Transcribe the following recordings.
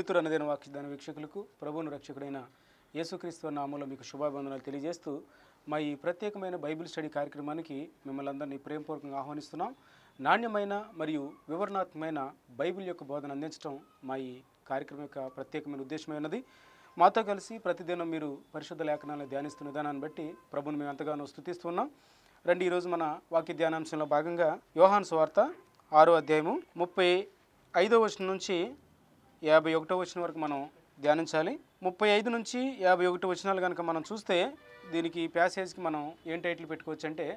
వెలుతురు అన్నదైన వాక్యదాన వీక్షకులకు ప్రభువును రక్షకుడైన యేసుక్రీస్తు నామంలో మీకు శుభాబంధనాలు తెలియజేస్తూ మా ఈ ప్రత్యేకమైన బైబిల్ స్టడీ కార్యక్రమానికి మిమ్మల్ని అందరినీ ప్రేమపూర్వకంగా ఆహ్వానిస్తున్నాం నాణ్యమైన మరియు వివరణాత్మకమైన బైబిల్ యొక్క బోధన అందించడం మా ఈ కార్యక్రమం యొక్క ప్రత్యేకమైన ఉద్దేశమై ఉన్నది మాతో కలిసి ప్రతిదినం మీరు పరిశుద్ధ లేఖనాలను ధ్యానిస్తున్న విధానాన్ని బట్టి ప్రభుని మేము ఎంతగానో స్థుతిస్తున్నాం రండి ఈరోజు మన వాక్య ధ్యానాంశంలో భాగంగా యోహాన్ సువార్త ఆరో అధ్యాయము ముప్పై ఐదో వచనం నుంచి యాభై ఒకటో వచనం వరకు మనం ధ్యానించాలి ముప్పై ఐదు నుంచి యాభై ఒకటి వచనాలు కనుక మనం చూస్తే దీనికి ప్యాసేజ్కి మనం ఏం టైటిల్ పెట్టుకోవచ్చు అంటే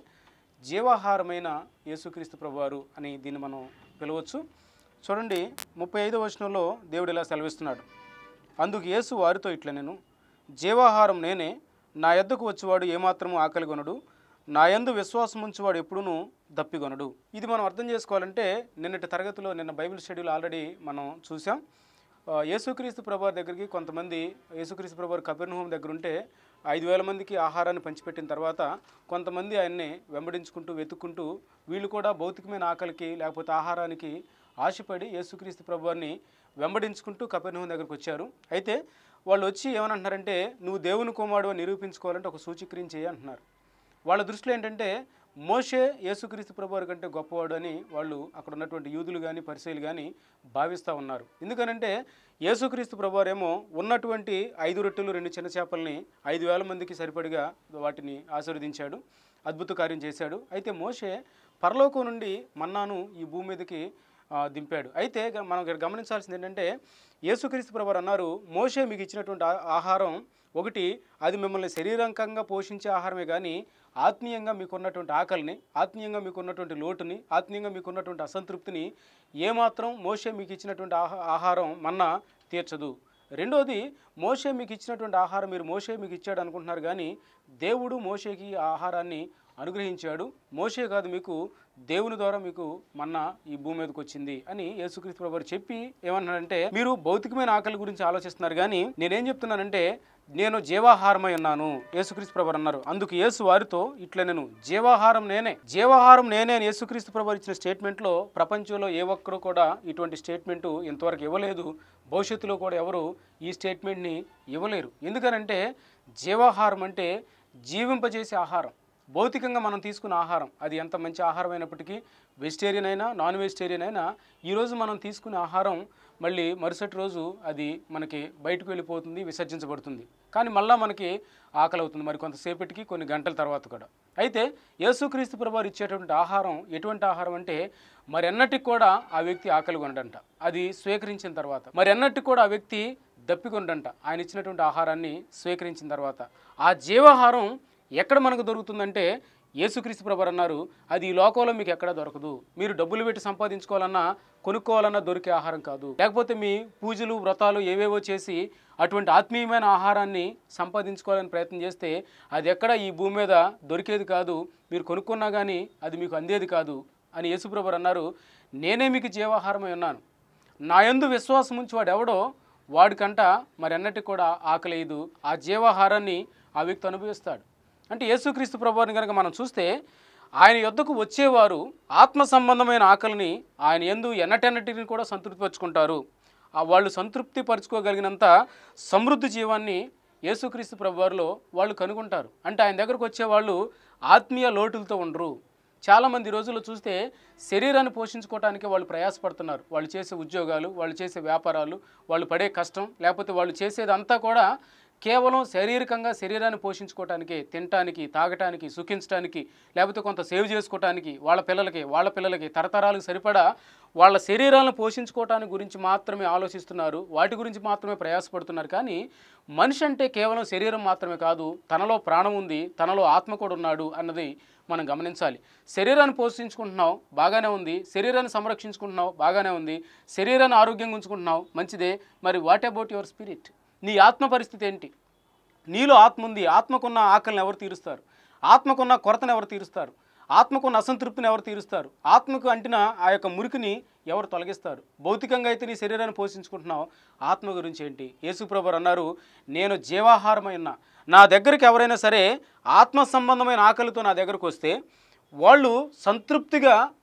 జీవాహారమైన యేసుక్రీస్తు ప్రభువారు అని దీన్ని మనం పిలవచ్చు చూడండి ముప్పై ఐదో వచనంలో దేవుడు ఇలా సెలవిస్తున్నాడు అందుకు యేసు వారితో ఇట్లా నేను జీవాహారం నేనే నా యొద్దకు వచ్చేవాడు ఏమాత్రము ఆకలి కొనడు నా యందు విశ్వాసం ఉంచేవాడు ఎప్పుడూనూ దప్పికొనడు ఇది మనం అర్థం చేసుకోవాలంటే నిన్నటి తరగతిలో నిన్న బైబిల్ షెడ్యూల్ ఆల్రెడీ మనం చూసాం ఆ, యేసుక్రీస్తు ప్రభువారి దగ్గరికి కొంతమంది యేసుక్రీస్తు ప్రభువారి కపెర్నహూం దగ్గర ఉంటే ఐదు వేల మందికి ఆహారాన్ని పంచిపెట్టిన తర్వాత కొంతమంది ఆయన్ని వెంబడించుకుంటూ వెతుక్కుంటూ వీళ్ళు కూడా భౌతికమైన ఆకలికి లేకపోతే ఆహారానికి ఆశపడి యేసుక్రీస్తు ప్రభువారిని వెంబడించుకుంటూ కపెర్నహూం దగ్గరికి వచ్చారు అయితే వాళ్ళు వచ్చి ఏమనంటున్నారంటే నువ్వు దేవుని కుమారుడు అని నిరూపించుకోవాలంటే ఒక సూచిక్రియం చేయి అంటున్నారు వాళ్ళ దృష్టిలో ఏంటంటే మోషే యేసుక్రీస్తు ప్రభువారి కంటే గొప్పవాడు అని వాళ్ళు అక్కడ ఉన్నటువంటి యూదులు కానీ పరిశీలు కానీ భావిస్తూ ఉన్నారు ఎందుకనంటే యేసుక్రీస్తు ప్రభువారేమో ఉన్నటువంటి ఐదు రొట్టెలు రెండు చిన్న చేపల్ని ఐదు వేల మందికి సరిపడిగా వాటిని ఆశీర్వదించాడు అద్భుత కార్యం చేశాడు అయితే మోషే పరలోకం నుండి మన్నాను ఈ భూమి మీదకి ఆ, దింపాడు అయితే గ- మనం ఇక్కడ గమనించాల్సింది ఏంటంటే యేసుక్రీస్తు ప్రభు అన్నారు మోషే మీకు ఇచ్చినటువంటి ఆ- ఆహారం ఒకటి అది మిమ్మల్ని శరీరంకంగా పోషించే ఆహారమే కానీ ఆత్మీయంగా మీకున్నటువంటి ఆకలిని ఆత్మీయంగా మీకున్నటువంటి లోటుని ఆత్మీయంగా మీకున్నటువంటి అసంతృప్తిని ఏమాత్రం మోషే మీకు ఇచ్చినటువంటి ఆహా ఆహారం మన్నా తీర్చదు రెండోది మోషే మీకు ఇచ్చినటువంటి ఆహారం మీరు మోషే మీకు ఇచ్చాడు అనుకుంటున్నారు కానీ దేవుడు మోషేకి ఆ ఆహారాన్ని అనుగ్రహించాడు మోషే కాదు మీకు దేవుని ద్వారా మీకు మన్నా ఈ భూమి మీదకి వచ్చింది అని యేసుక్రీస్తు ప్రభు వారు చెప్పి ఏమన్నాడంటే మీరు భౌతికమైన ఆకలి గురించి ఆలోచిస్తున్నారు కానీ నేనేం చెప్తున్నానంటే నేను జీవాహారమై ఉన్నాను యేసుక్రీస్తు ప్రభు వారు అన్నారు అందుకు యేసు వారితో ఇట్లా నేను జీవాహారం నేనే జీవాహారం నేనే అని యేసుక్రీస్తు ప్రభు వారు ఇచ్చిన స్టేట్మెంట్లో ప్రపంచంలో ఏ ఒక్కరు కూడా ఇటువంటి స్టేట్మెంట్ ఇంతవరకు ఇవ్వలేదు భవిష్యత్తులో కూడా ఎవరు ఈ స్టేట్మెంట్ని ఇవ్వలేరు ఎందుకనంటే జీవాహారం అంటే జీవింపజేసే ఆహారం భౌతికంగా మనం తీసుకున్న ఆహారం అది ఎంత మంచి ఆహారం అయినప్పటికీ వెజిటేరియన్ అయినా నాన్ వెజిటేరియన్ అయినా ఈరోజు మనం తీసుకునే ఆహారం మళ్ళీ మరుసటి రోజు అది మనకి బయటకు వెళ్ళిపోతుంది విసర్జించబడుతుంది కానీ మళ్ళీ మనకి ఆకలి అవుతుంది మరి కొంతసేపటికి కొన్ని గంటల తర్వాత కూడా అయితే యేసుక్రీస్తు ప్రభువారు ఇచ్చేటువంటి ఆహారం ఎటువంటి ఆహారం అంటే మరి ఎన్నటికి కూడా ఆ వ్యక్తి ఆకలి కొనడంట అది స్వీకరించిన తర్వాత మరి ఎన్నటికి కూడా ఆ వ్యక్తి దప్పికొండంట ఆయన ఇచ్చినటువంటి ఆహారాన్ని స్వీకరించిన తర్వాత ఆ జీవాహారం ఎక్కడ మనకు దొరుకుతుందంటే యేసుక్రీస్తు ప్రభు అన్నారు అది ఈ లోకంలో మీకు ఎక్కడా దొరకదు మీరు డబ్బులు పెట్టి సంపాదించుకోవాలన్నా కొనుక్కోవాలన్నా దొరికే ఆహారం కాదు లేకపోతే మీ పూజలు వ్రతాలు ఏవేవో చేసి అటువంటి ఆత్మీయమైన ఆహారాన్ని సంపాదించుకోవాలని ప్రయత్నం చేస్తే అది ఎక్కడ ఈ భూమి మీద దొరికేది కాదు మీరు కొనుక్కున్నా కానీ అది మీకు అందేది కాదు అని యేసుప్రభు అన్నారు నేనే మీకు జీవాహారమై ఉన్నాను నా యందు విశ్వాసం ఉంచి వాడు ఎవడో వాడికంట మరి అన్నటికి కూడా ఆకలేదు ఆ జీవాహారాన్ని ఆ వ్యక్తి అనుభవిస్తాడు అంటే యేసుక్రీస్తు ప్రభువారిని కనుక మనం చూస్తే ఆయన యొద్దకు వచ్చేవారు ఆత్మ సంబంధమైన ఆకలిని ఆయన ఎందు ఎన్నటెన్నటిని కూడా సంతృప్తిపరుచుకుంటారు ఆ వాళ్ళు సంతృప్తి పరుచుకోగలిగినంత సమృద్ధి జీవాన్ని యేసుక్రీస్తు ప్రభువారిలో వాళ్ళు కనుగొంటారు అంటే ఆయన దగ్గరకు వచ్చేవాళ్ళు ఆత్మీయ లోటులతో ఉండరు చాలామంది ఈ రోజుల్లో చూస్తే శరీరాన్ని పోషించుకోవడానికి వాళ్ళు ప్రయాసపడుతున్నారు వాళ్ళు చేసే ఉద్యోగాలు వాళ్ళు చేసే వ్యాపారాలు వాళ్ళు పడే కష్టం లేకపోతే వాళ్ళు చేసేదంతా కూడా కేవలం శారీరకంగా శరీరాన్ని పోషించుకోవటానికి తినటానికి తాగటానికి సుఖించడానికి లేకపోతే కొంత సేవ్ చేసుకోవటానికి వాళ్ళ పిల్లలకి వాళ్ళ పిల్లలకి తరతరాలకు సరిపడా వాళ్ళ శరీరాలను పోషించుకోవటానికి గురించి మాత్రమే ఆలోచిస్తున్నారు వాటి గురించి మాత్రమే ప్రయాసపడుతున్నారు కానీ మనిషి అంటే కేవలం శరీరం మాత్రమే కాదు తనలో ప్రాణం ఉంది తనలో ఆత్మ కూడా ఉన్నాడు అన్నది మనం గమనించాలి శరీరాన్ని పోషించుకుంటున్నావు బాగానే ఉంది శరీరాన్ని సంరక్షించుకుంటున్నావు బాగానే ఉంది శరీరాన్ని ఆరోగ్యంగా ఉంచుకుంటున్నావు మంచిదే మరి వాట్ అబౌట్ యువర్ స్పిరిట్ నీ ఆత్మ పరిస్థితి ఏంటి నీలో ఆత్మ ఉంది ఆత్మకున్న ఆకలిని ఎవరు తీరుస్తారు ఆత్మకున్న కొరతను ఎవరు తీరుస్తారు ఆత్మకున్న అసంతృప్తిని ఎవరు తీరుస్తారు ఆత్మకు అంటిన ఆ యొక్క మురికిని ఎవరు తొలగిస్తారు భౌతికంగా అయితే నీ శరీరాన్ని పోషించుకుంటున్నావు ఆత్మ గురించి ఏంటి యేసుప్రభు అన్నారు నేను జీవాహారమై ఉన్నా నా దగ్గరికి ఎవరైనా సరే ఆత్మ సంబంధమైన ఆకలితో నా దగ్గరకు వస్తే వాళ్ళు సంతృప్తిగా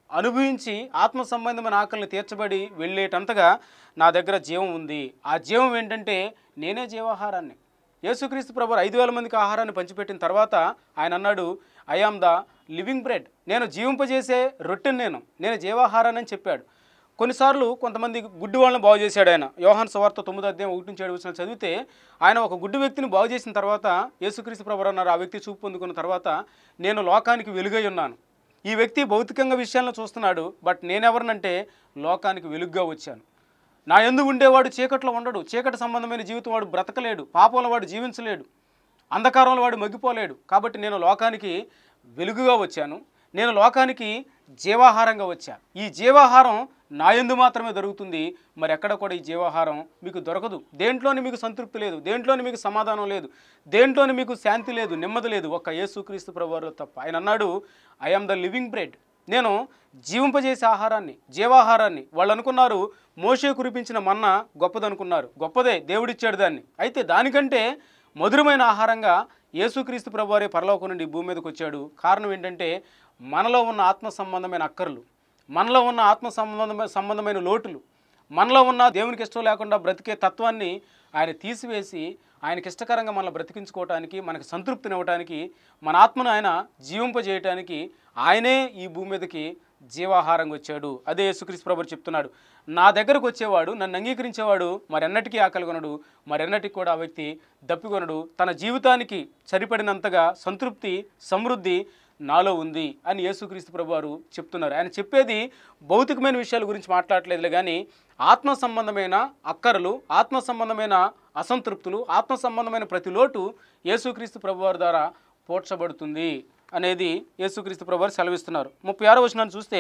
అనుభవించి ఆత్మ సంబంధమైన ఆకలిని తీర్చబడి వెళ్ళేటంతగా నా దగ్గర జీవం ఉంది ఆ జీవం ఏంటంటే నేనే జీవాహారాన్ని యేసుక్రీస్తు ప్రభు ఐదు వేల మందికి ఆహారాన్ని పంచిపెట్టిన తర్వాత ఆయన అన్నాడు I am the living bread నేను జీవింపజేసే రొట్టెని నేను నేను జీవాహారాన్ని అని చెప్పాడు కొన్నిసార్లు కొంతమంది గుడ్డి వాళ్ళని బాగు చేశాడు ఆయన యోహాన్ సువార్త తొమ్మిది అధ్యాయం ఒకటి నుంచి ఏడు వచ్చిన చదివితే ఆయన ఒక గుడ్డి వ్యక్తిని బాగు చేసిన తర్వాత యేసుక్రీస్తు ప్రభు అన్నారు ఆ వ్యక్తి చూపు పొందుకున్న తర్వాత నేను లోకానికి వెలుగై ఉన్నాను ఈ వ్యక్తి భౌతికంగా విషయాలను చూస్తున్నాడు బట్ నేనెవరినంటే లోకానికి వెలుగ్గా వచ్చాను నా ఎందు ఉండేవాడు చీకట్లో ఉండడు చీకటి సంబంధమైన జీవితం వాడు బ్రతకలేడు పాపంలో వాడు జీవించలేడు అంధకారంలో వాడు మగ్గిపోలేడు కాబట్టి నేను లోకానికి వెలుగుగా వచ్చాను నేను లోకానికి జీవాహారంగా వచ్చా ఈ జీవాహారం నా యందు మాత్రమే దొరుకుతుంది మరి ఎక్కడ కూడా ఈ జీవాహారం మీకు దొరకదు దేంట్లోని మీకు సంతృప్తి లేదు దేంట్లోని మీకు సమాధానం లేదు దేంట్లోని మీకు శాంతి లేదు నెమ్మది లేదు ఒక్క యేసుక్రీస్తు ప్రభువారు తప్ప ఆయన అన్నాడు I am the living bread నేను జీవింపజేసే ఆహారాన్ని జీవాహారాన్ని వాళ్ళు అనుకున్నారు మోషే కురిపించిన మన్న గొప్పదనుకున్నారు గొప్పదే దేవుడిచ్చాడు దాన్ని అయితే దానికంటే మధురమైన ఆహారంగా యేసుక్రీస్తు ప్రభువారే పరలోకం నుండి ఈ భూమి మీదకి వచ్చాడు కారణం ఏంటంటే మనలో ఉన్న ఆత్మ సంబంధమైన అక్కర్లు మనలో ఉన్న ఆత్మ సంబంధమైన సంబంధమైన లోటులు మనలో ఉన్న దేవునికి ఇష్టం లేకుండా బ్రతికే తత్వాన్ని ఆయన తీసివేసి ఆయనకి ఇష్టకరంగా మనల్ని బ్రతికించుకోవటానికి మనకి సంతృప్తినివ్వటానికి మన ఆత్మను ఆయన జీవింపజేయటానికి ఆయనే ఈ భూమి మీదకి జీవాహారంగా వచ్చాడు అదే యేసుక్రీస్తు ప్రభు చెప్తున్నాడు నా దగ్గరకు వచ్చేవాడు నన్ను అంగీకరించేవాడు మరెన్నటికీ ఆకలి కొనడు మరెన్నటికి కూడా ఆ వ్యక్తి దప్పికొనడు తన జీవితానికి సరిపడినంతగా సంతృప్తి సమృద్ధి నాలో ఉంది అని యేసుక్రీస్తు ప్రభు వారు చెప్తున్నారు ఆయన చెప్పేది భౌతికమైన విషయాల గురించి మాట్లాడలేదులే కానీ ఆత్మ సంబంధమైన అక్కరలు ఆత్మ సంబంధమైన అసంతృప్తులు ఆత్మ సంబంధమైన ప్రతి లోటు యేసుక్రీస్తు ప్రభు వారి ద్వారా పోడ్చబడుతుంది అనేది యేసుక్రీస్తు ప్రభు వారు సెలవిస్తున్నారు ముప్పై ఆరో వచనాన్ని చూస్తే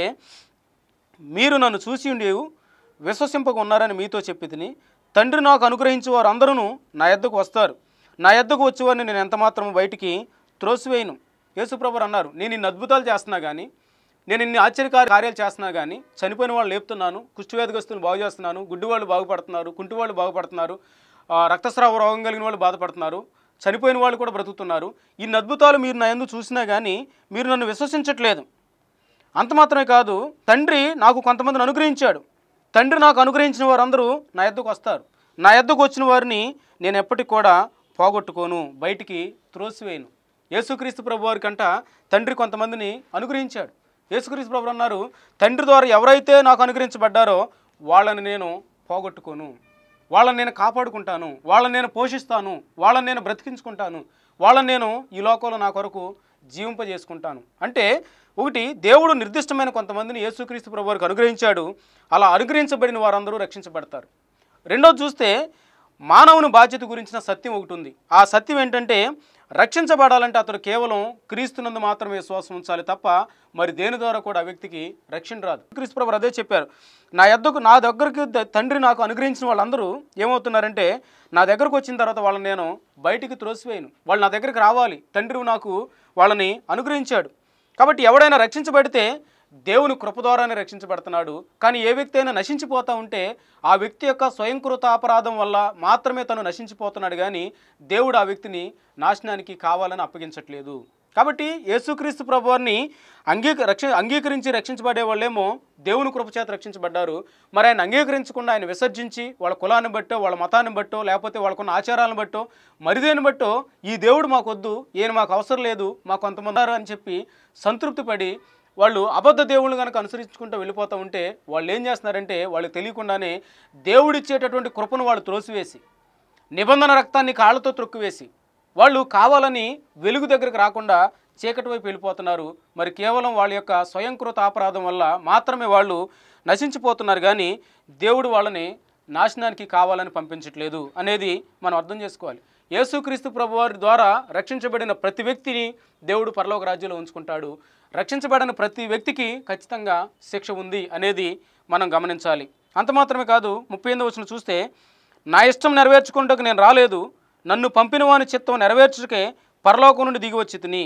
మీరు నన్ను చూసి ఉండేవు విశ్వసింపక ఉన్నారని మీతో చెప్పి తిని తండ్రి నాకు అనుగ్రహించే వారు అందరూ నా యొద్దకు వస్తారు నా యొద్దకు వచ్చేవారిని నేను ఎంతమాత్రం బయటికి త్రోసివేయను యేసుప్రభు అన్నారు నేను ఇన్ని అద్భుతాలు చేస్తున్నా కానీ నేను ఇన్ని ఆశ్చర్యకార్య కార్యాలు చేస్తున్నా కానీ చనిపోయిన వాళ్ళు లేపుతున్నాను కుష్ఠవ్యాధిగ్రస్తులను బాగు చేస్తున్నాను గుడ్డి వాళ్ళు బాగుపడుతున్నారు కుంటి వాళ్ళు బాగుపడుతున్నారు ఆ, రక్తస్రావ రోగం కలిగిన వాళ్ళు బాధపడుతున్నారు చనిపోయిన వాళ్ళు కూడా బ్రతుకుతున్నారు ఇన్ని అద్భుతాలు మీరు నా ఎందు చూసినా కానీ మీరు నన్ను విశ్వసించట్లేదు అంత మాత్రమే కాదు తండ్రి నాకు కొంతమందిని అనుగ్రహించాడు తండ్రి నాకు అనుగ్రహించిన వారందరూ నా ఎద్దకు వస్తారు నా ఎద్దకు వచ్చిన వారిని నేను ఎప్పటికి కూడా పోగొట్టుకోను బయటికి త్రోసివేయను యేసుక్రీస్తు ప్రభు వారి కంట తండ్రి కొంతమందిని అనుగ్రహించాడు యేసుక్రీస్తు ప్రభు అన్నారు తండ్రి ద్వారా ఎవరైతే నాకు అనుగ్రహించబడ్డారో వాళ్ళని నేను పోగొట్టుకోను వాళ్ళని నేను కాపాడుకుంటాను వాళ్ళని నేను పోషిస్తాను వాళ్ళని నేను బ్రతికించుకుంటాను వాళ్ళని నేను ఈ లోకంలో నా కొరకు జీవింపజేసుకుంటాను అంటే ఒకటి దేవుడు నిర్దిష్టమైన కొంతమందిని యేసుక్రీస్తు ప్రభు వారికి అనుగ్రహించాడు అలా అనుగ్రహించబడిన వారందరూ రక్షించబడతారు రెండోది చూస్తే మానవుని బాధ్యత గురించిన సత్యం ఒకటి ఉంది ఆ సత్యం ఏంటంటే రక్షించబడాలంటే అతడు కేవలం క్రీస్తునందు మాత్రమే విశ్వాసం ఉంచాలి తప్ప మరి దేని ద్వారా కూడా ఆ వ్యక్తికి రక్షణ రాదు క్రీస్తు ప్రభు అదే చెప్పారు నా యొద్దకు నా దగ్గరికి ద- తండ్రి నాకు అనుగ్రహించిన వాళ్ళందరూ ఏమవుతున్నారంటే నా దగ్గరకు వచ్చిన తర్వాత వాళ్ళని నేను బయటికి త్రోసివేయను వాళ్ళు నా దగ్గరికి రావాలి తండ్రి నాకు వాళ్ళని అనుగ్రహించాడు కాబట్టి ఎవడైనా రక్షించబడితే దేవుని కృప ద్వారానే రక్షించబడుతున్నాడు కానీ ఏ వ్యక్తి అయినా నశించిపోతా ఉంటే ఆ వ్యక్తి యొక్క స్వయంకృత అపరాధం వల్ల మాత్రమే తను నశించిపోతున్నాడు కానీ దేవుడు ఆ వ్యక్తిని నాశనానికి కావాలని అప్పగించట్లేదు కాబట్టి యేసుక్రీస్తు ప్రభువారిని అంగీక రక్ష అంగీకరించి రక్షించబడే వాళ్ళేమో దేవుని కృపచేత రక్షించబడ్డారు మరి ఆయన అంగీకరించకుండా ఆయన విసర్జించి వాళ్ళ కులాన్ని బట్టో వాళ్ళ మతాన్ని బట్టో లేకపోతే వాళ్ళకున్న ఆచారాలను బట్టో మరిదేని బట్టో ఈ దేవుడు మాకొద్దు ఈయన మాకు అవసరం లేదు మాకు కొంతమంది ఉన్నారు అని చెప్పి సంతృప్తి పడి వాళ్ళు అబద్ధ దేవుళ్ళు కనుక అనుసరించుకుంటూ వెళ్ళిపోతూ ఉంటే వాళ్ళు ఏం చేస్తున్నారంటే వాళ్ళకి తెలియకుండానే దేవుడిచ్చేటటువంటి కృపను వాళ్ళు త్రోసివేసి నిబంధన రక్తాన్ని కాళ్ళతో త్రొక్కివేసి వాళ్ళు కావాలని వెలుగు దగ్గరికి రాకుండా చీకటి వైపు వెళ్ళిపోతున్నారు మరి కేవలం వాళ్ళ యొక్క స్వయంకృత అపరాధం వల్ల మాత్రమే వాళ్ళు నశించిపోతున్నారు కానీ దేవుడు వాళ్ళని నాశనానికి కావాలని పంపించట్లేదు అనేది మనం అర్థం చేసుకోవాలి యేసుక్రీస్తు ప్రభువారి ద్వారా రక్షించబడిన ప్రతి వ్యక్తిని దేవుడు పరలోక రాజ్యంలో ఉంచుకుంటాడు రక్షించబడిన ప్రతి వ్యక్తికి ఖచ్చితంగా శిక్ష ఉంది అనేది మనం గమనించాలి అంత మాత్రమే కాదు ముప్పై ఎనిమిది వచ్చిన చూస్తే నా ఇష్టం నెరవేర్చుకుంటకు నేను రాలేదు నన్ను పంపిన వాని చిత్తం నెరవేర్చుకే పరలోకం నుండి దిగి వచ్చి తిని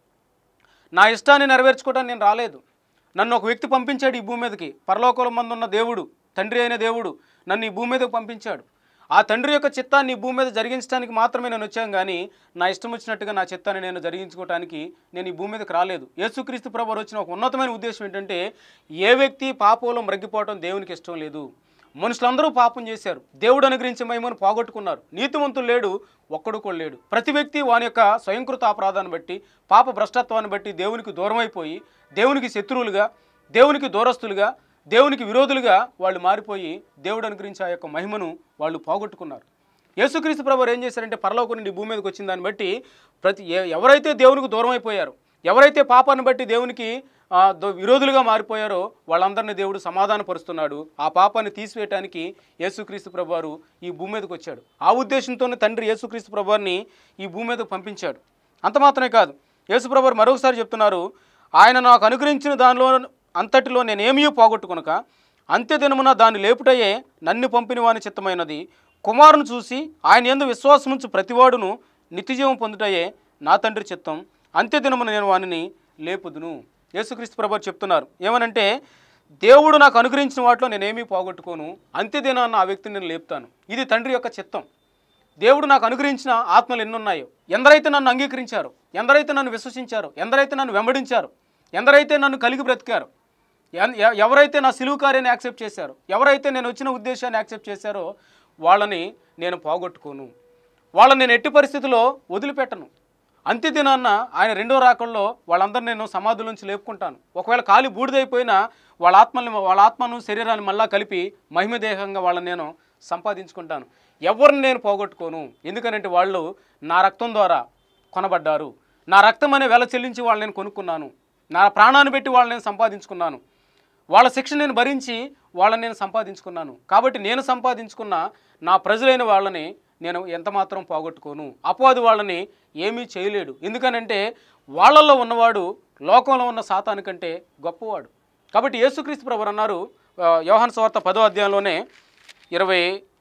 నా ఇష్టాన్ని నెరవేర్చుకోవడానికి నేను రాలేదు నన్ను ఒక వ్యక్తి పంపించాడు ఈ భూమి మీదకి పరలోకంలో మందు ఉన్న దేవుడు తండ్రి అయిన దేవుడు నన్ను ఈ భూమి మీదకి పంపించాడు ఆ తండ్రి యొక్క చిత్తాన్ని ఈ భూమి మీద జరిగించడానికి మాత్రమే నేను వచ్చాను కానీ నా ఇష్టం వచ్చినట్టుగా నా చిత్తాన్ని నేను జరిగించుకోవడానికి నేను ఈ భూమి మీదకి రాలేదు యేసుక్రీస్తు ప్రభు వచ్చిన ఒక ఉన్నతమైన ఉద్దేశం ఏంటంటే ఏ వ్యక్తి పాపంలో మ్రగ్గిపోవడం దేవునికి ఇష్టం లేదు మనుషులందరూ పాపం చేశారు దేవుడు అనుగ్రహించే మహిమను పోగొట్టుకున్నారు నీతివంతులు లేడు ఒక్కడు కూడా లేడు ప్రతి వ్యక్తి వాని యొక్క స్వయంకృత అపరాధాన్ని బట్టి పాప భ్రష్టత్వాన్ని బట్టి దేవునికి దూరం అయిపోయి దేవునికి శత్రువులుగా దేవునికి దూరస్తులుగా దేవునికి విరోధులుగా వాళ్ళు మారిపోయి దేవుడు అనుగ్రహించే ఆ యొక్క మహిమను వాళ్ళు పోగొట్టుకున్నారు యేసుక్రీస్తు ప్రభు ఏం చేశారంటే పరలోకం నుండి ఈ భూమి మీదకి వచ్చిన దాన్ని బట్టి ప్రతి ఎ- ఎవరైతే దేవునికి దూరం అయిపోయారో ఎవరైతే పాపాన్ని బట్టి దేవునికి ఆ, దో- విరోధులుగా మారిపోయారో వాళ్ళందరినీ దేవుడు సమాధానపరుస్తున్నాడు ఆ పాపాన్ని తీసివేయటానికి యేసుక్రీస్తు ప్రభువారు ఈ భూమి మీదకి వచ్చాడు ఆ ఉద్దేశంతోనే తండ్రి యేసుక్రీస్తు ప్రభువారిని ఈ భూమి మీదకు పంపించాడు అంత మాత్రమే కాదు యేసు ప్రభువారు మరొకసారి చెప్తున్నారు ఆయన నాకు అనుగ్రహించిన దానిలో అంతటిలో నేనేమీ పోగొట్టుకొనక అంత్యదినమున దాన్ని లేపుటయే నన్ను పంపిన వాని చిత్తమైనది కుమారుని చూసి ఆయన ఎందు విశ్వాసముంచు ప్రతివాడును నిత్యజీవం పొందుటయే నా తండ్రి చిత్తం అంత్యదినమున నేను వానిని లేపుదును యేసుక్రీస్తు ప్రభు చెప్తున్నారు ఏమనంటే దేవుడు నాకు అనుగ్రహించిన వాటిలో నేనేమీ పోగొట్టుకోను అంత్యదినాన్న ఆ వ్యక్తిని నేను లేపుతాను ఇది తండ్రి యొక్క చిత్తం దేవుడు నాకు అనుగ్రహించిన ఆత్మలు ఎన్నున్నాయో ఎందరైతే నన్ను అంగీకరించారో ఎందరైతే నన్ను విశ్వసించారో ఎందరైతే నన్ను వెంబడించారో ఎందరైతే నన్ను కలిగి బ్రతికారో ఎన్- ఎ- ఎవరైతే నా సిలువు కార్యాన్ని యాక్సెప్ట్ చేశారో ఎవరైతే నేను వచ్చిన ఉద్దేశాన్ని యాక్సెప్ట్ చేశారో వాళ్ళని నేను పోగొట్టుకోను వాళ్ళని నేను ఎట్టి పరిస్థితుల్లో వదిలిపెట్టను అంత్యదినాన్న ఆయన రెండో రాకల్లో వాళ్ళందరినీ నేను సమాధుల నుంచి లేపుకుంటాను ఒకవేళ కాలి బూడిదైపోయినా వాళ్ళ ఆత్మల్ని వాళ్ళ ఆత్మను శరీరాన్ని మళ్ళా కలిపి మహిమదేహంగా వాళ్ళని నేను సంపాదించుకుంటాను ఎవరిని నేను పోగొట్టుకోను ఎందుకనంటే వాళ్ళు నా రక్తం ద్వారా కొనబడ్డారు నా రక్తం అనే వెల చెల్లించి వాళ్ళని నేను కొనుక్కున్నాను నా ప్రాణాన్ని పెట్టి వాళ్ళని నేను సంపాదించుకున్నాను వాళ్ళ శిక్ష నేను భరించి వాళ్ళని నేను సంపాదించుకున్నాను కాబట్టి నేను సంపాదించుకున్న నా ప్రజలైన వాళ్ళని నేను ఎంత మాత్రం పోగొట్టుకోను అపవాది వాళ్ళని ఏమీ చేయలేడు ఎందుకనంటే వాళ్ళల్లో ఉన్నవాడు లోకంలో ఉన్న సాతాను కంటే గొప్పవాడు కాబట్టి యేసుక్రీస్తు ప్రభు అన్నారు ఆ, యోహాను సువార్త పదో అధ్యాయంలోనే ఇరవై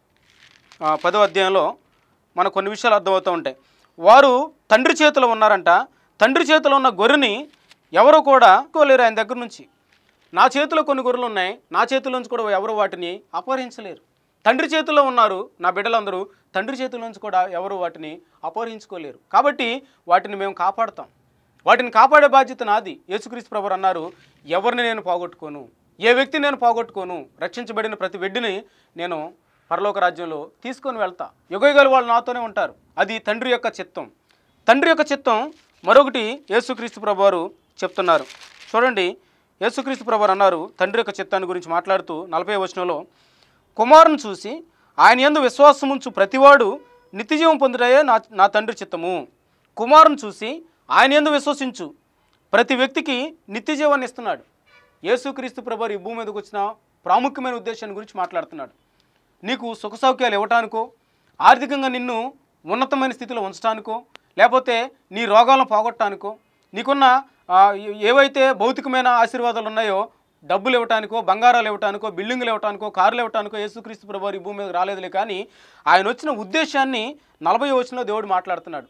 ఆ, పదో అధ్యాయంలో మనకు కొన్ని విషయాలు అర్థమవుతూ ఉంటాయి వారు తండ్రి చేతిలో ఉన్నారంట తండ్రి చేతిలో ఉన్న గొర్రెని ఎవరు కూడా కోలేరు ఆయన దగ్గర నుంచి నా చేతిలో కొన్ని గొర్రెలు ఉన్నాయి నా చేతిలోంచి కూడా ఎవరు వాటిని అపహరించలేరు తండ్రి చేతిలో ఉన్నారు నా బిడ్డలందరూ తండ్రి చేతిలోంచి కూడా ఎవరు వాటిని అపహరించుకోలేరు కాబట్టి వాటిని మేము కాపాడుతాం వాటిని కాపాడే బాధ్యత నాది యేసుక్రీస్తు ప్రభు అన్నారు ఎవరిని నేను పోగొట్టుకోను ఏ వ్యక్తిని నేను పోగొట్టుకోను రక్షించబడిన ప్రతి వెడ్డిని నేను పరలోక రాజ్యంలో తీసుకొని వెళ్తా యుగయుగాలు వాళ్ళు నాతోనే ఉంటారు అది తండ్రి యొక్క చిత్తం తండ్రి యొక్క చిత్తం మరొకటి యేసుక్రీస్తు ప్రభు వారు చెప్తున్నారు చూడండి యేసుక్రీస్తు ప్రభు వారు అన్నారు తండ్రి యొక్క చిత్తాన్ని గురించి మాట్లాడుతూ నలభై వచనంలో కుమారుని చూసి ఆయన యందు విశ్వాసముంచు ప్రతివాడు నిత్యజీవం పొందుటయే నా నా తండ్రి చిత్తము కుమారుని చూసి ఆయన యందు విశ్వసించు ప్రతి వ్యక్తికి నిత్యజీవాన్ని ఇస్తున్నాడు యేసుక్రీస్తు ప్రభు ఈ భూమి మీదకి వచ్చిన ప్రాముఖ్యమైన ఉద్దేశాన్ని గురించి మాట్లాడుతున్నాడు నీకు సుఖ సౌఖ్యాలు ఇవ్వటానికో ఆర్థికంగా నిన్ను ఉన్నతమైన స్థితిలో ఉంచడానికో లేకపోతే నీ రోగాలను పోగొట్టడానికో నీకున్న ఆ, ఏ- ఏవైతే భౌతికమైన ఆశీర్వాదాలు ఉన్నాయో డబ్బులు ఇవ్వటానికో బంగారాలు ఇవ్వటానికో బిల్డింగులు ఇవ్వటానికో కార్లు ఇవ్వటానికో యేసుక్రీస్తు ప్రభు ఈ భూమి మీద రాలేదులే కానీ ఆయన వచ్చిన ఉద్దేశాన్ని నలభై వచనంలో దేవుడు మాట్లాడుతున్నాడు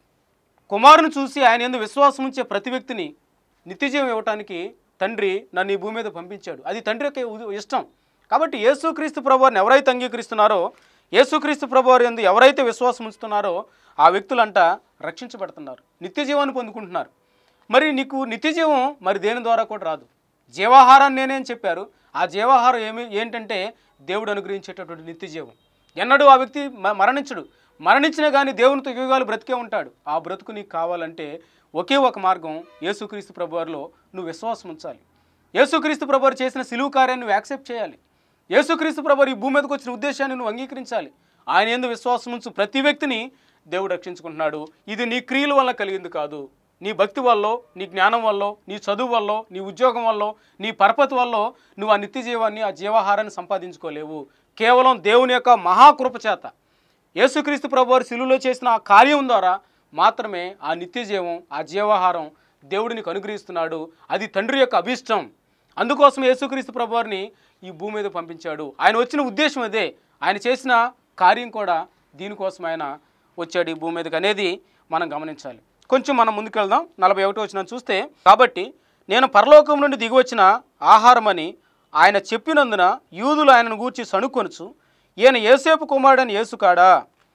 కుమారుని చూసి ఆయన ఎందు విశ్వాసం ఉంచే ప్రతి వ్యక్తిని నిత్యజీవం ఇవ్వటానికి తండ్రి నన్ను ఈ భూమి మీద పంపించాడు అది తండ్రి యొక్క ఉ- ఇష్టం కాబట్టి యేసుక్రీస్తు ప్రభువారిని ఎవరైతే అంగీకరిస్తున్నారో యేసుక్రీస్తు ప్రభువారి ఎందు ఎవరైతే విశ్వాసం ఉంచుతున్నారో ఆ వ్యక్తులంట రక్షించబడుతున్నారు నిత్యజీవాన్ని పొందుకుంటున్నారు మరి నీకు నిత్యజీవం మరి దేని ద్వారా కూడా రాదు జీవాహారాన్ని నేనే అని చెప్పారు ఆ జీవాహారం ఏమి ఏంటంటే దేవుడు అనుగ్రహించేటటువంటి నిత్యజీవం ఎన్నడూ ఆ వ్యక్తి మ- మరణించడు మరణించినా కానీ దేవునితో యుగాలు బ్రతికే ఉంటాడు ఆ బ్రతుకు నీకు కావాలంటే ఒకే ఒక మార్గం యేసుక్రీస్తు ప్రభువారిలో నువ్వు విశ్వాసం ఉంచాలి యేసుక్రీస్తు ప్రభువారు చేసిన సిలువు కార్యాన్ని నువ్వు యాక్సెప్ట్ చేయాలి యేసుక్రీస్తు ప్రభువారు ఈ భూమి మీదకి వచ్చిన ఉద్దేశాన్ని నువ్వు అంగీకరించాలి ఆయన ఎందు విశ్వాసం ఉంచు ప్రతి వ్యక్తిని దేవుడు రక్షించుకుంటున్నాడు ఇది నీ క్రియల వల్ల కలిగింది కాదు నీ భక్తి వల్ల నీ జ్ఞానం వల్ల నీ చదువు వల్ల నీ ఉద్యోగం వల్ల నీ పరపతి వల్ల నువ్వు ఆ నిత్య జీవాన్ని ఆ జీవాహారాన్ని సంపాదించుకోలేవు కేవలం దేవుని యొక్క మహాకృప చేత యేసుక్రీస్తు ప్రభువారు శిలువలో చేసిన ఆ కార్యం ద్వారా మాత్రమే ఆ నిత్య జీవం ఆ జీవాహారం దేవుడు నీకు అనుగ్రహిస్తున్నాడు అది తండ్రి యొక్క అభిష్టం అందుకోసం యేసుక్రీస్తు ప్రభువారిని ఈ భూమి మీద పంపించాడు ఆయన వచ్చిన ఉద్దేశం అదే ఆయన చేసిన కార్యం కూడా దీనికోసం ఆయన వచ్చాడు ఈ భూమి మీదకి అనేది మనం గమనించాలి కొంచెం మనం ముందుకెళ్దాం నలభై ఒకటి వచ్చిన చూస్తే కాబట్టి నేను పరలోకం నుండి దిగి వచ్చిన ఆహారమని ఆయన చెప్పినందున యూదులు ఆయనను గూర్చి సణుకొనుచు ఈయన ఏసేపు కుమారుడని యేసు కాడా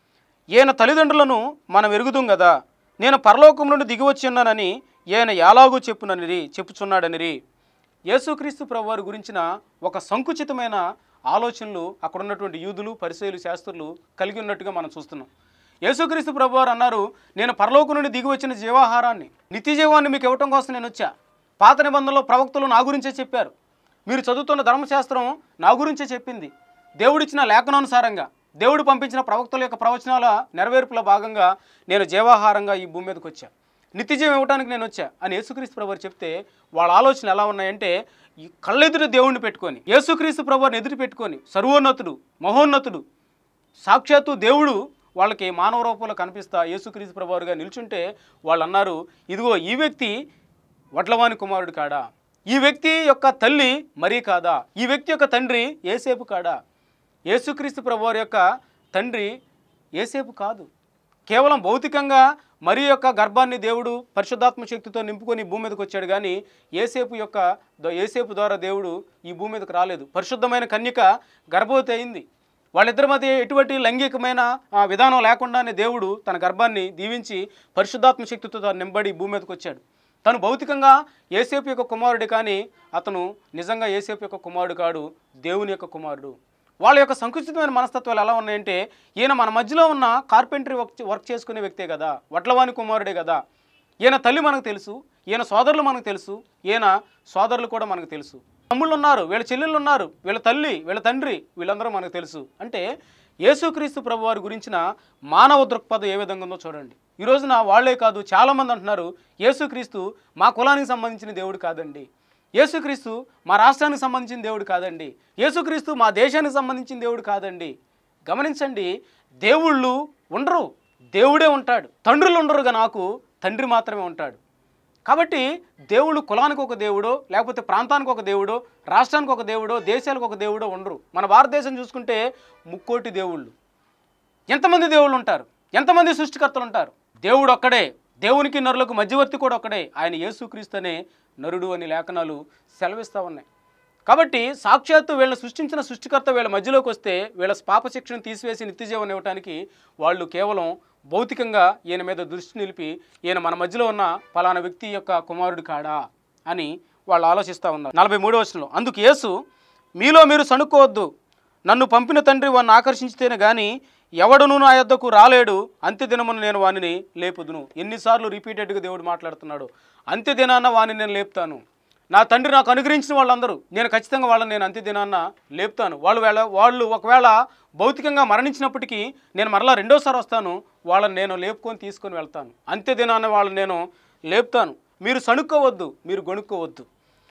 ఈయన తల్లిదండ్రులను మనం ఎరుగుదాం కదా నేను పరలోకం నుండి దిగి వచ్చి ఉన్నానని ఈయన ఎలాగూ చెప్పుననిరి చెప్పుచున్నాడనిరి యేసుక్రీస్తు ప్రభువారి గురించిన ఒక సంకుచితమైన ఆలోచనలు అక్కడ ఉన్నటువంటి యూదులు పరిశైలు శాస్త్రులు కలిగి ఉన్నట్టుగా మనం చూస్తున్నాం యేసుక్రీస్తు ప్రభువారు అన్నారు నేను పరలోకం నుండి దిగి వచ్చిన జీవాహారాన్ని నిత్య జీవాన్ని మీకు ఇవ్వటం కోసం నేను వచ్చా పాత నిబంధనలో ప్రవక్తలు నా గురించే చెప్పారు మీరు చదువుతున్న ధర్మశాస్త్రం నా గురించే చెప్పింది దేవుడిచ్చిన లేఖనానుసారంగా దేవుడు పంపించిన ప్రవక్తల యొక్క ప్రవచనాల నెరవేర్పుల భాగంగా నేను జీవాహారంగా ఈ భూమి మీదకి వచ్చా నిత్యజీవం ఇవ్వడానికి నేను వచ్చా అని యేసుక్రీస్తు ప్రభు చెప్తే వాళ్ళ ఆలోచనలు ఎలా ఉన్నాయంటే ఈ కళ్ళెదురు దేవుణ్ణి పెట్టుకొని యేసుక్రీస్తు ప్రభుని ఎదురు పెట్టుకొని సర్వోన్నతుడు మహోన్నతుడు సాక్షాత్తు దేవుడు వాళ్ళకి మానవ రూపంలో కనిపిస్తా యేసుక్రీస్తు ప్రభువారుగా నిల్చుంటే వాళ్ళు అన్నారు ఇదిగో ఈ వ్యక్తి వడ్లవాని కుమారుడు కాడా ఈ వ్యక్తి యొక్క తల్లి మరీ కాదా ఈ వ్యక్తి యొక్క తండ్రి ఏసేపు కాడా యేసుక్రీస్తు ప్రభువారి యొక్క తండ్రి ఏసేపు కాదు కేవలం భౌతికంగా మరి యొక్క గర్భాన్ని దేవుడు పరిశుద్ధాత్మ శక్తితో నింపుకొని ఈ భూమి మీదకి వచ్చాడు కానీ ఏసేపు యొక్క ద- ఏసేపు ద్వారా దేవుడు ఈ భూమి మీదకి రాలేదు పరిశుద్ధమైన కన్యక గర్భవతి అయింది వాళ్ళిద్దరి మధ్య ఎటువంటి లైంగికమైన ఆ, విధానం లేకుండానే దేవుడు తన గర్భాన్ని దీవించి పరిశుద్ధాత్మ శక్తితో తాను నింబడి ఈ భూమి మీదకి వచ్చాడు తను భౌతికంగా ఏసేపు యొక్క కుమారుడు కానీ అతను నిజంగా ఏసేపు యొక్క కుమారుడు కాడు దేవుని యొక్క కుమారుడు వాళ్ళ యొక్క సంకుచితమైన మనస్తత్వాలు ఎలా ఉన్నాయంటే ఈయన మన మధ్యలో ఉన్న కార్పెంటరీ వర్క్ వర్క్ చేసుకునే వ్యక్తే కదా వడ్లవాని కుమారుడే కదా ఈయన తల్లి మనకు తెలుసు ఈయన సోదరులు మనకు తెలుసు ఈయన సోదరులు కూడా మనకు తెలుసు తమ్ముళ్ళు ఉన్నారు వీళ్ళ చెల్లెళ్ళు ఉన్నారు వీళ్ళ తల్లి వీళ్ళ తండ్రి వీళ్ళందరూ మనకు తెలుసు అంటే యేసుక్రీస్తు ప్రభు వారి గురించిన మానవ దృక్పథం ఏ విధంగా ఉందో చూడండి ఈ రోజున వాళ్ళే కాదు చాలామంది అంటున్నారు యేసుక్రీస్తు మా కులానికి సంబంధించిన దేవుడు కాదండి యేసుక్రీస్తు మా రాష్ట్రానికి సంబంధించిన దేవుడు కాదండి యేసుక్రీస్తు మా దేశానికి సంబంధించిన దేవుడు కాదండి గమనించండి దేవుళ్ళు ఉండరు దేవుడే ఉంటాడు తండ్రులు ఉండరుగా నాకు తండ్రి మాత్రమే ఉంటాడు కాబట్టి దేవుళ్ళు కులానికి ఒక దేవుడో లేకపోతే ప్రాంతానికి ఒక దేవుడో రాష్ట్రానికి ఒక దేవుడో దేశాలకు ఒక దేవుడో ఉండరు మన భారతదేశం చూసుకుంటే ముక్కోటి దేవుళ్ళు ఎంతమంది దేవుళ్ళు ఉంటారు ఎంతమంది సృష్టికర్తలు ఉంటారు దేవుడు ఒక్కడే దేవునికి నరులకు మధ్యవర్తి కూడా ఒక్కడే ఆయన యేసుక్రీస్తు అనే నరుడు అని లేఖనాలు సెలవిస్తూ ఉన్నాయి కాబట్టి సాక్షాత్తు వీళ్ళని సృష్టించిన సృష్టికర్త వీళ్ళ మధ్యలోకి వస్తే వీళ్ళ పాప శిక్షను తీసివేసి నిత్యజీవనం ఇవ్వడానికి వాళ్ళు కేవలం భౌతికంగా ఈయన మీద దృష్టి నిలిపి ఈయన మన మధ్యలో ఉన్న పలానా వ్యక్తి యొక్క కుమారుడు కాడా అని వాళ్ళు ఆలోచిస్తూ ఉన్నారు నలభై మూడో వచనంలో అందుకు యేసు మీలో మీరు సణుక్కోవద్దు నన్ను పంపిన తండ్రి వాడిని ఆకర్షించితేనే గాని ఎవడును నా యొద్దకు రాలేడు అంత్యదినమును నేను వానిని లేపుదును ఎన్నిసార్లు రిపీటెడ్గా దేవుడు మాట్లాడుతున్నాడు అంత్యదినాన్న వానిని నేను లేపుతాను నా తండ్రి నాకు అనుగ్రహించిన వాళ్ళందరూ నేను ఖచ్చితంగా వాళ్ళని నేను అంత్యదినాన్న లేపుతాను వాళ్ళు వేళ వాళ్ళు ఒకవేళ భౌతికంగా మరణించినప్పటికీ నేను మరలా రెండోసారి వస్తాను వాళ్ళని నేను లేపుకొని తీసుకొని వెళ్తాను అంత్యదినాన్న వాళ్ళని నేను లేపుతాను మీరు సణుక్కోవద్దు మీరు గొణుక్కోవద్దు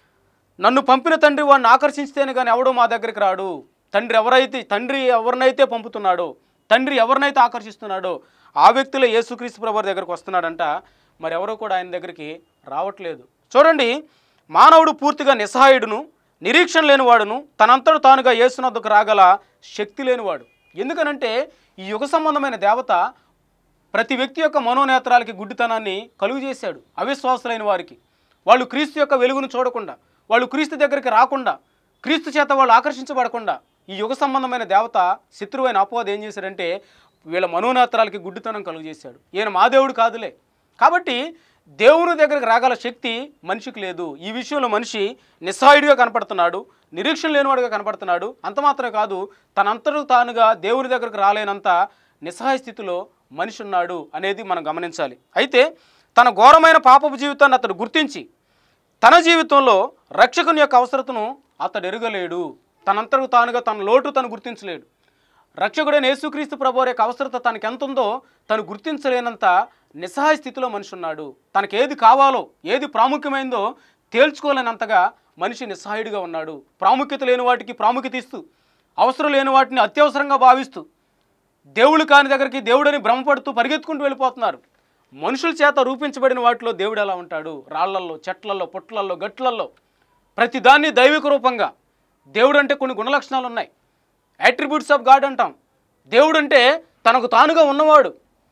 నన్ను పంపిన తండ్రి వాడిని ఆకర్షించితేనే కానీ ఎవడో మా దగ్గరికి రాడు తండ్రి ఎవరైతే తండ్రి ఎవరినైతే పంపుతున్నాడో తండ్రి ఎవరినైతే ఆకర్షిస్తున్నాడో ఆ వ్యక్తులే యేసుక్రీస్తు ప్రభు దగ్గరికి వస్తున్నాడంట మరి ఎవరో కూడా ఆయన దగ్గరికి రావట్లేదు చూడండి మానవుడు పూర్తిగా నిస్సహాయుడును నిరీక్షణ లేనివాడును తనంతట తానుగా యేసునద్దకు రాగల శక్తి లేనివాడు ఎందుకనంటే ఈ యుగ సంబంధమైన దేవత ప్రతి వ్యక్తి యొక్క మనోనేత్రాలకి గుడ్డితనాన్ని కలుగు చేశాడు అవిశ్వాసులైన వారికి వాళ్ళు క్రీస్తు యొక్క వెలుగును చూడకుండా వాళ్ళు క్రీస్తు దగ్గరికి రాకుండా క్రీస్తు చేత వాళ్ళు ఆకర్షించబడకుండా ఈ యుగ సంబంధమైన దేవత శత్రువైన అపోవాది ఏం చేశాడంటే వీళ్ళ మనోనేత్రాలకి గుడ్డితనం కలుగు చేశాడు ఈయన మా దేవుడు కాదులే కాబట్టి దేవుని దగ్గరికి రాగల శక్తి మనిషికి లేదు ఈ విషయంలో మనిషి నిస్సహాయుడిగా కనపడుతున్నాడు నిరీక్షణ లేనివాడుగా కనపడుతున్నాడు అంత మాత్రమే కాదు తనంతట తానుగా దేవుని దగ్గరకు రాలేనంత నిస్సహాయ స్థితిలో మనిషి ఉన్నాడు అనేది మనం గమనించాలి అయితే తన ఘోరమైన పాపపు జీవితాన్ని అతడు గుర్తించి తన జీవితంలో రక్షకుని యొక్క అవసరతను అతడు ఎరగలేడు తనంతకు తానుగా తన లోటు తను గుర్తించలేడు రక్షకుడైన యేసుక్రీస్తు ప్రభు యొక్క అవసరత తనకి ఎంత ఉందో తను గుర్తించలేనంత నిస్సహాయ స్థితిలో మనిషి ఉన్నాడు తనకి ఏది కావాలో ఏది ప్రాముఖ్యమైందో తేల్చుకోలేనంతగా మనిషి నిస్సహాయుడిగా ఉన్నాడు ప్రాముఖ్యత లేని వాటికి ప్రాముఖ్యత ఇస్తూ అవసరం లేని వాటిని అత్యవసరంగా భావిస్తూ దేవుడు కాని దగ్గరికి దేవుడని భ్రమపడుతూ పరిగెత్తుకుంటూ వెళ్ళిపోతున్నారు మనుషుల చేత రూపించబడిన వాటిలో దేవుడు ఎలా ఉంటాడు రాళ్లల్లో చెట్లల్లో పుట్లల్లో గట్లల్లో ప్రతిదాన్ని దైవిక రూపంగా దేవుడు అంటే కొన్ని గుణలక్షణాలు ఉన్నాయి అట్రిబ్యూట్స్ ఆఫ్ గాడ్ అంటాం దేవుడు అంటే తనకు తానుగా ఉన్నవాడు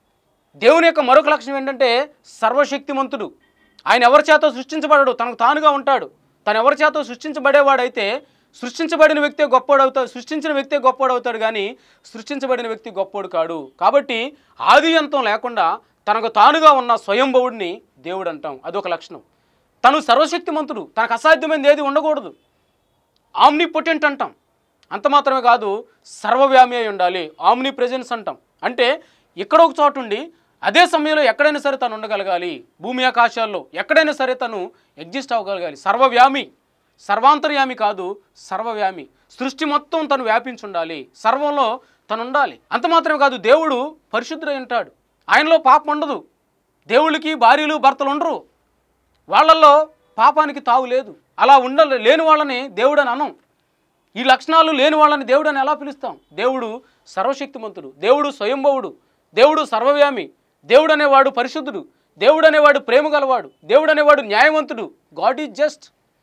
దేవుని యొక్క మరొక లక్షణం ఏంటంటే సర్వశక్తిమంతుడు ఆయన ఎవరి చేత సృష్టించబడడు తనకు తానుగా ఉంటాడు తను ఎవరి చేత సృష్టించబడేవాడైతే సృష్టించబడిన వ్యక్తే గొప్పోడవుతాడు సృష్టించిన వ్యక్తే గొప్పోడవుతాడు కానీ సృష్టించబడిన వ్యక్తి గొప్పోడు కాడు కాబట్టి ఆది అంతం లేకుండా తనకు తానుగా ఉన్న స్వయంభవుడిని దేవుడు అంటాం అదొక లక్షణం తను సర్వశక్తిమంతుడు తనకు అసాధ్యమైనది ఏది ఉండకూడదు ఆమ్ని పొటెంట్ అంటాం అంత మాత్రమే కాదు సర్వవ్యామి అయి ఉండాలి ఆమ్ని ప్రెజెన్స్ అంటాం అంటే ఇక్కడ ఒక చోటు ఉండి అదే సమయంలో ఎక్కడైనా సరే తను ఉండగలగాలి భూమి ఆకాశాల్లో ఎక్కడైనా సరే తను ఎగ్జిస్ట్ అవ్వగలగాలి సర్వవ్యామి సర్వాంతర్యామి కాదు సర్వవ్యామి సృష్టి మొత్తం తను వ్యాపించి ఉండాలి సర్వంలో తను ఉండాలి అంత మాత్రమే కాదు దేవుడు పరిశుద్ధుడై ఉంటాడు ఆయనలో పాపం ఉండదు దేవుళ్ళకి భార్యలు భర్తలు ఉండరు వాళ్ళల్లో పాపానికి తావు లేదు అలా ఉండ లేని వాళ్ళని దేవుడు అని అనం ఈ లక్షణాలు లేని వాళ్ళని దేవుడు అని ఎలా పిలుస్తాం దేవుడు సర్వశక్తిమంతుడు దేవుడు స్వయంభవుడు దేవుడు సర్వవ్యామి దేవుడు అనేవాడు పరిశుద్ధుడు దేవుడు అనేవాడు ప్రేమ గలవాడు దేవుడు అనేవాడు న్యాయవంతుడు గాడ్ ఈజ్ జస్ట్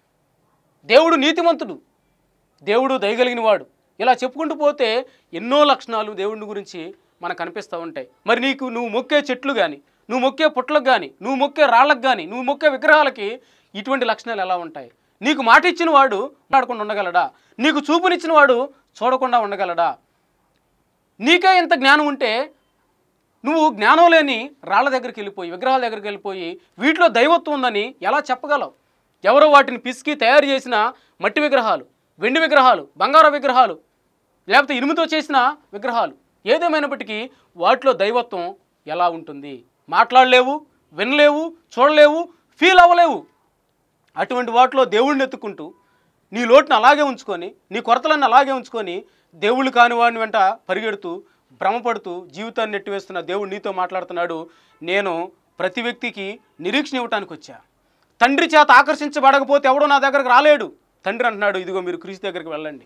దేవుడు నీతిమంతుడు దేవుడు దయగలిగిన వాడు ఇలా చెప్పుకుంటూ పోతే ఎన్నో లక్షణాలు దేవుడిని గురించి మనకు కనిపిస్తూ ఉంటాయి మరి నీకు నువ్వు మొక్కే చెట్లు కానీ నువ్వు మొక్కే పుట్లకు కానీ నువ్వు మొక్కే రాళ్ళకు కానీ నువ్వు మొక్కే విగ్రహాలకి ఇటువంటి లక్షణాలు ఎలా ఉంటాయి నీకు మాట ఇచ్చిన వాడు మాట్లాడకుండా ఉండగలడా నీకు చూపునిచ్చిన వాడు చూడకుండా ఉండగలడా నీకే ఇంత జ్ఞానం ఉంటే నువ్వు జ్ఞానం లేని రాళ్ళ దగ్గరికి వెళ్ళిపోయి విగ్రహాల దగ్గరికి వెళ్ళిపోయి వీటిలో దైవత్వం ఉందని ఎలా చెప్పగలవు ఎవరో వాటిని పిసికి తయారు చేసిన మట్టి విగ్రహాలు వెండి విగ్రహాలు బంగారు విగ్రహాలు లేకపోతే ఇనుముతో చేసిన విగ్రహాలు ఏదేమైనప్పటికీ వాటిలో దైవత్వం ఎలా ఉంటుంది మాట్లాడలేవు వినలేవు చూడలేవు ఫీల్ అవ్వలేవు అటువంటి వాటిలో దేవుడిని ఎత్తుకుంటూ నీ లోటును అలాగే ఉంచుకొని నీ కొరతలన్నీ అలాగే ఉంచుకొని దేవుళ్ళు కాని వాడిని వెంట పరిగెడుతూ భ్రమపడుతూ జీవితాన్ని నెట్టివేస్తున్న దేవుడు నీతో మాట్లాడుతున్నాడు నేను ప్రతి వ్యక్తికి నిరీక్షణ ఇవ్వటానికి వచ్చా తండ్రి చేత ఆకర్షించబడకపోతే ఎవడో నా దగ్గరకు రాలేడు తండ్రి అంటున్నాడు ఇదిగో మీరు క్రీస్తు దగ్గరికి వెళ్ళండి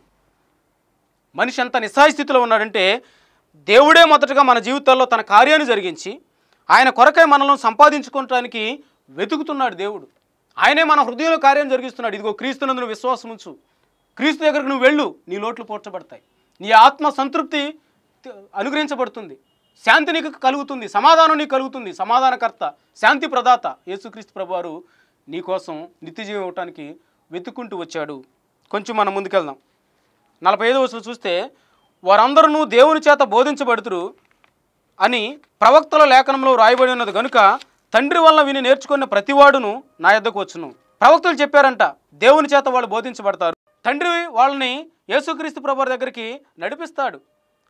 మనిషి ఎంత నిస్సాయ స్థితిలో ఉన్నాడంటే దేవుడే మొదటగా మన జీవితాల్లో తన కార్యాన్ని జరిగించి ఆయన కొరకై మనల్ని సంపాదించుకోవటానికి వెతుకుతున్నాడు దేవుడు ఆయనే మన హృదయంలో కార్యం జరిగిస్తున్నాడు ఇదిగో క్రీస్తునందు నువ్వు విశ్వాసం ఉంచు క్రీస్తు దగ్గరకు నువ్వు వెళ్ళు నీ లోట్లు పోడ్చబడతాయి నీ ఆత్మ సంతృప్తి త- అనుగ్రహించబడుతుంది శాంతి నీకు కలుగుతుంది సమాధానం నీకు కలుగుతుంది సమాధానకర్త శాంతి ప్రదాత యేసుక్రీస్తు ప్రభువారు నీ కోసం నిత్యజీవం ఇవ్వటానికి వెతుక్కుంటూ వచ్చాడు కొంచెం మనం ముందుకెళ్దాం నలభై ఐదు వచనం చూస్తే వారందరూ దేవుని చేత బోధించబడుతురు అని ప్రవక్తల లేఖనంలో రాయబడి ఉన్నది గనుక తండ్రి వల్ల విని నేర్చుకున్న ప్రతివాడును నా యొద్దకు వచ్చును ప్రవక్తలు చెప్పారంట దేవుని చేత వాళ్ళు బోధించబడతారు తండ్రి వాళ్ళని యేసుక్రీస్తు ప్రభు దగ్గరికి నడిపిస్తాడు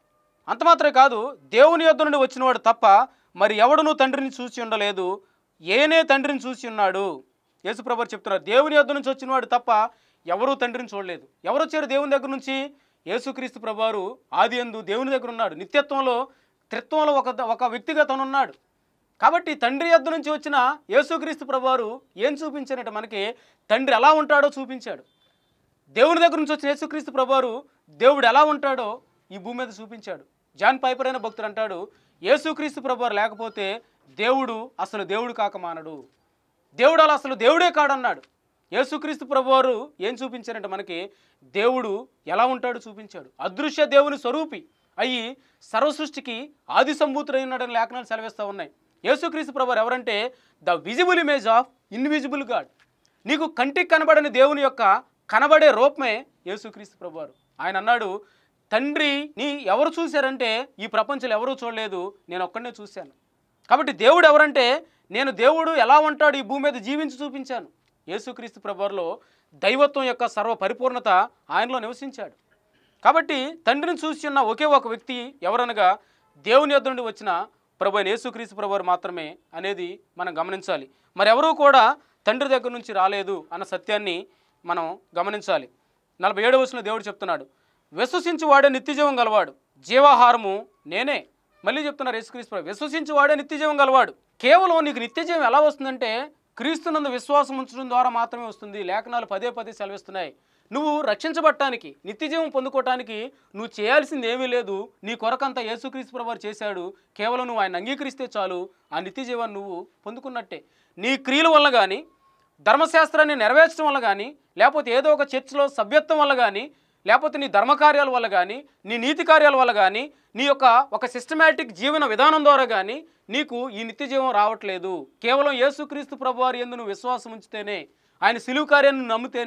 అంత మాత్రమే కాదు దేవుని యొద్ద నుండి వచ్చినవాడు తప్ప మరి ఎవడును తండ్రిని చూసి ఉండలేదు ఏనే తండ్రిని చూసి ఉన్నాడు యేసుప్రభు చెప్తున్నారు దేవుని యొద్ద నుంచి వచ్చినవాడు తప్ప ఎవరూ తండ్రిని చూడలేదు ఎవరు వచ్చారు దేవుని దగ్గర నుంచి యేసుక్రీస్తు ప్రభువారు ఆది ఎందు దేవుని దగ్గర ఉన్నాడు నిత్యత్వంలో త్రిత్వంలో ఒక ఒక వ్యక్తిగా తను ఉన్నాడు కాబట్టి తండ్రి యొద్ద నుంచి వచ్చిన యేసుక్రీస్తు ప్రభువారు ఏం చూపించారంటే మనకి తండ్రి ఎలా ఉంటాడో చూపించాడు దేవుని దగ్గర నుంచి వచ్చిన యేసుక్రీస్తు ప్రభువారు దేవుడు ఎలా ఉంటాడో ఈ భూమి మీద చూపించాడు జాన్ పైపర్ అయిన భక్తుడు అంటాడు యేసుక్రీస్తు ప్రభువారు లేకపోతే దేవుడు అసలు దేవుడు కాక మానడు దేవుడు అలా అసలు దేవుడే కాడన్నాడు యేసుక్రీస్తు ప్రభువారు ఏం చూపించారంటే మనకి దేవుడు ఎలా ఉంటాడో చూపించాడు అదృశ్య దేవుని స్వరూపి అయ్యి సర్వసృష్టికి ఆది సంభూతుడై ఉన్నాడని లేఖనాలు సెలవిస్తూ ఉన్నాయి యేసుక్రీస్తు ప్రభువారు ఎవరంటే the visible image of invisible God నీకు కంటికి కనబడని దేవుని యొక్క కనబడే రూపమే యేసుక్రీస్తు ప్రభువారు ఆయన అన్నాడు తండ్రి నీ ఎవరు చూశారంటే ఈ ప్రపంచంలో ఎవరూ చూడలేదు నేను ఒక్కడనే చూశాను కాబట్టి దేవుడు ఎవరంటే నేను దేవుడు ఎలా ఉంటాడు ఈ భూమి మీద జీవించి చూపించాను యేసుక్రీస్తు ప్రభువారిలో దైవత్వం యొక్క సర్వ పరిపూర్ణత ఆయనలో నివసించాడు కాబట్టి తండ్రిని చూసి ఉన్న ఒకే ఒక వ్యక్తి ఎవరనగా దేవుని యొద్ద నుండి వచ్చిన ప్రభు అయిన యేసుక్రీస్తు ప్రభువారు మాత్రమే అనేది మనం గమనించాలి మరెవరూ కూడా తండ్రి దగ్గర నుంచి రాలేదు అన్న సత్యాన్ని మనం గమనించాలి నలభై ఏడవ వచనంలో దేవుడు చెప్తున్నాడు విశ్వసించి వాడే నిత్యజీవం గలవాడు జీవాహారము నేనే మళ్ళీ చెప్తున్నారు యేసుక్రీస్తు ప్రభు విశ్వసించి వాడే నిత్యజీవం గలవాడు కేవలం నీకు నిత్యజీవం ఎలా వస్తుందంటే క్రీస్తునందు విశ్వాసం ఉంచడం ద్వారా మాత్రమే వస్తుంది లేఖనాలు పదే పదే సెలవిస్తున్నాయి నువ్వు రక్షించబడటానికి నిత్యజీవం పొందుకోవటానికి నువ్వు చేయాల్సింది ఏమీ లేదు నీ కొరకంతా యేసుక్రీస్తు ప్రభువారు చేశాడు కేవలం నువ్వు ఆయన అంగీకరిస్తే చాలు ఆ నిత్యజీవాన్ని నువ్వు పొందుకున్నట్టే నీ క్రియల వల్ల కానీ ధర్మశాస్త్రాన్ని నెరవేర్చడం వల్ల కానీ లేకపోతే ఏదో ఒక చర్చిలో సభ్యత్వం వల్ల కానీ లేకపోతే నీ ధర్మకార్యాల వల్ల కానీ నీ నీతి కార్యాల వల్ల కానీ నీ యొక్క ఒక సిస్టమేటిక్ జీవన విధానం ద్వారా కానీ నీకు ఈ నిత్య జీవం రావట్లేదు కేవలం యేసుక్రీస్తు ప్రభువారి ఎందు నువ్వు విశ్వాసం ఉంచితేనే ఆయన సిలువు కార్యాన్ని నమ్మితేనే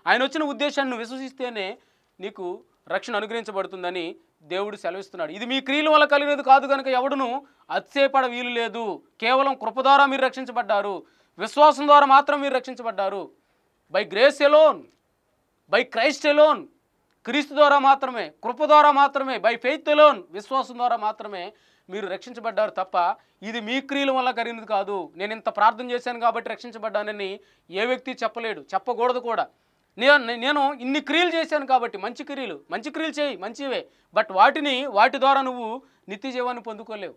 ఆయన వచ్చిన ఉద్దేశాన్ని నువ్వు విశ్వసిస్తేనే నీకు రక్షణ అనుగ్రహించబడుతుందని దేవుడు సెలవిస్తున్నాడు ఇది మీ క్రియల వల్ల కలిగినది కాదు కనుక ఎవడును అతిశయపడ వీలు లేదు కేవలం కృప ద్వారా మీరు రక్షించబడ్డారు విశ్వాసం ద్వారా మాత్రం మీరు రక్షించబడ్డారు by grace alone by Christ alone క్రీస్తు ద్వారా మాత్రమే కృప ద్వారా మాత్రమే బై ఫెయిత్ ఎలోన్ విశ్వాసం ద్వారా మాత్రమే మీరు రక్షించబడ్డారు తప్ప ఇది మీ క్రియల వల్ల కలిగినది కాదు నేను ఇంత ప్రార్థన చేశాను కాబట్టి రక్షించబడ్డానని ఏ వ్యక్తి చెప్పలేడు చెప్పకూడదు కూడా నేను నేను ఇన్ని క్రియలు చేశాను కాబట్టి మంచి క్రియలు మంచి క్రియలు చేయి మంచివే బట్ వాటిని వాటి ద్వారా నువ్వు నిత్య జీవాన్ని పొందుకోలేవు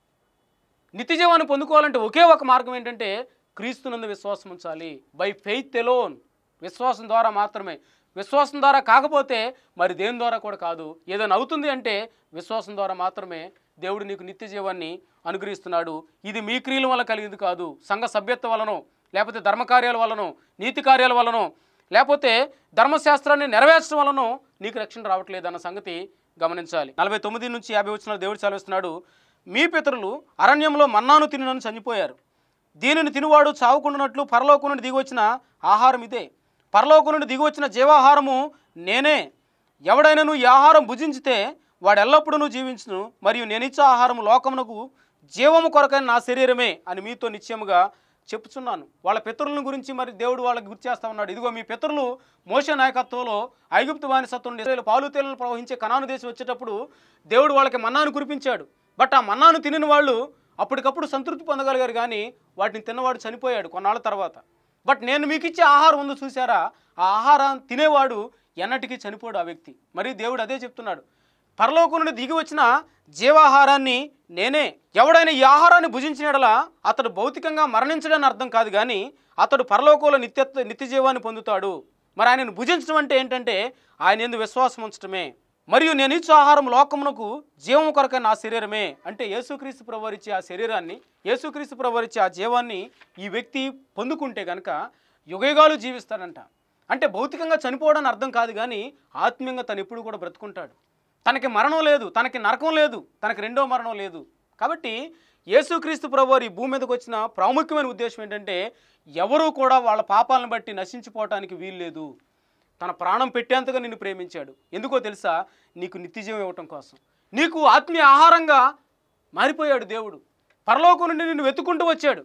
నిత్య జీవాన్ని పొందుకోవాలంటే ఒకే ఒక మార్గం ఏంటంటే క్రీస్తునందు విశ్వాసం ఉంచాలి బై ఫెయిత్ ఎలోన్ విశ్వాసం ద్వారా మాత్రమే విశ్వాసం ద్వారా కాకపోతే మరి దేని ద్వారా కూడా కాదు ఏదైనా అవుతుంది అంటే విశ్వాసం ద్వారా మాత్రమే దేవుడు నీకు నిత్య జీవాన్ని అనుగ్రహిస్తున్నాడు ఇది మీ క్రియల వల్ల కలిగింది కాదు సంఘ సభ్యత్వం వలనో లేకపోతే ధర్మకార్యాల వలనో నీతి కార్యాల వలనో లేకపోతే ధర్మశాస్త్రాన్ని నెరవేర్చడం వలనో నీకు రక్షణ రావట్లేదు అన్న సంగతి గమనించాలి నలభై తొమ్మిది నుంచి యాభై వచ్చిన దేవుడు సెలవిస్తున్నాడు మీ పితరులు అరణ్యంలో మన్నాను తినని చనిపోయారు దీనిని తినువాడు చావుకుంటున్నట్లు పరలోకం నుండి దిగివచ్చిన ఆహారం ఇదే పరలోకం నుండి దిగివచ్చిన జీవాహారము నేనే ఎవడైనను ఈ ఆహారం భుజించితే వాడు ఎల్లప్పుడూ జీవించును మరియు నేనిచ్చే ఆహారము లోకమునకు జీవము కొరకైన నా శరీరమే అని మీతో నిశ్చయముగా చెప్పుచున్నాను వాళ్ళ పితరులను గురించి మరి దేవుడు వాళ్ళకి గుర్తు చేస్తా ఉన్నాడు ఇదిగో మీ పితరులు మోస నాయకత్వంలో ఐగుప్తు బానిసత్వం నుండి ఇశ్రాయేలు పాలు తేలను ప్రవహించే కనాను దేశం వచ్చేటప్పుడు దేవుడు వాళ్ళకి మన్నాను కురిపించాడు బట్ ఆ మన్నాను తినిన వాళ్ళు అప్పటికప్పుడు సంతృప్తి పొందగలిగారు కానీ వాటిని తిన్నవాడు చనిపోయాడు కొన్నాళ్ళ తర్వాత బట్ నేను మీకు ఇచ్చే ఆహారం ఉందో చూసారా ఆ ఆహారం తినేవాడు ఎన్నటికీ చనిపోడు ఆ వ్యక్తి మరి దేవుడు అదే చెప్తున్నాడు పరలోకం నుండి దిగి వచ్చిన జీవాహారాన్ని నేనే ఎవడైనా ఈ ఆహారాన్ని భుజించినడలా అతడు భౌతికంగా మరణించడని అర్థం కాదు కానీ అతడు పరలోకంలో నిత్యత్వ నిత్య జీవాన్ని పొందుతాడు మరి ఆయనను భుజించడం అంటే ఏంటంటే ఆయన ఎందు విశ్వాసం ఉంచడమే మరియు నేను ఇచ్చే ఆహారం లోకమునకు జీవం కొరకైన నా శరీరమే అంటే యేసుక్రీస్తు ప్రవరిచ్చే ఆ శరీరాన్ని యేసుక్రీస్తు ప్రవరిచ్చే ఆ జీవాన్ని ఈ వ్యక్తి పొందుకుంటే కనుక యుగయుగాలు జీవిస్తాడంట అంటే భౌతికంగా చనిపోవడానికి అర్థం కాదు కానీ ఆత్మీయంగా తను ఎప్పుడు కూడా బ్రతుకుంటాడు తనకి మరణం లేదు తనకి నరకం లేదు తనకి రెండో మరణం లేదు కాబట్టి యేసుక్రీస్తు ప్రభువారు ఈ భూమి మీదకి వచ్చిన ప్రాముఖ్యమైన ఉద్దేశం ఏంటంటే ఎవరూ కూడా వాళ్ళ పాపాలను బట్టి నశించిపోవటానికి వీలు లేదు తన ప్రాణం పెట్టేంతగా నిన్ను ప్రేమించాడు ఎందుకో తెలుసా నీకు నిత్యజీవం ఇవ్వటం కోసం నీకు ఆత్మీయ ఆహారంగా మారిపోయాడు దేవుడు పరలోకం నుండి నిన్ను వెతుకుంటూ వచ్చాడు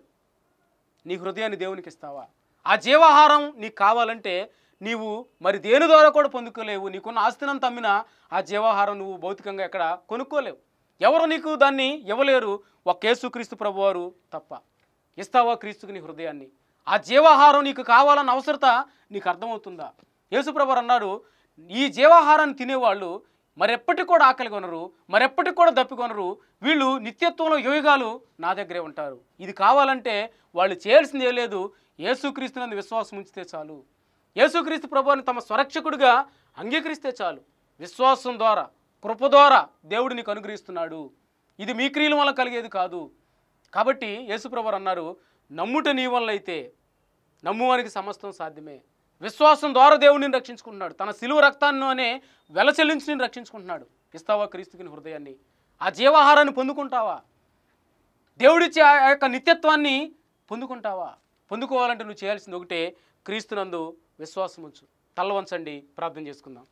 నీ హృదయాన్ని దేవునికి ఇస్తావా ఆ జీవాహారం నీకు కావాలంటే నీవు మరి దేని ద్వారా కూడా పొందుకోలేవు నీకున్న ఆస్తినంత అమ్మినా ఆ జీవాహారం నువ్వు భౌతికంగా ఎక్కడ కొనుక్కోలేవు ఎవరు నీకు దాన్ని ఇవ్వలేరు ఒక యేసుక్రీస్తు ప్రభువారు తప్ప ఇస్తావా క్రీస్తుకు నీ హృదయాన్ని ఆ జీవాహారం నీకు కావాలన్న అవసరత నీకు అర్థమవుతుందా యేసుప్రభు అన్నాడు ఈ జీవాహారాన్ని తినేవాళ్ళు మరెప్పటికి కూడా ఆకలి కొనరు మరెప్పటికి కూడా దప్పికొనరు వీళ్ళు నిత్యత్వంలో యోగాలు నా దగ్గరే ఉంటారు ఇది కావాలంటే వాళ్ళు చేయాల్సింది ఏ లేదు యేసుక్రీస్తునందు విశ్వాసం ఉంచితే చాలు యేసుక్రీస్తు ప్రభువుని తమ స్వరక్షకుడిగా అంగీకరిస్తే చాలు విశ్వాసం ద్వారా కృప ద్వారా దేవుడు నీకు అనుగ్రహిస్తున్నాడు ఇది మీ క్రియల వల్ల కలిగేది కాదు కాబట్టి యేసుప్రభు అన్నారు నమ్ముట నీ వల్ల అయితే నమ్మువానికి సమస్తం సాధ్యమే విశ్వాసం ద్వారా దేవుడిని రక్షించుకుంటున్నాడు తన సిలువ రక్తాన్ని అనే వెల చెల్లించి నేను రక్షించుకుంటున్నాడు ఇస్తావా క్రీస్తుకి నీ హృదయాన్ని ఆ జీవాహారాన్ని పొందుకుంటావా దేవుడిచ్చే ఆ యొక్క నిత్యత్వాన్ని పొందుకుంటావా పొందుకోవాలంటే నువ్వు చేయాల్సింది ఒకటే క్రీస్తునందు విశ్వాసం ఉంచు తల్ల వంచండి ప్రార్థన చేసుకుందాం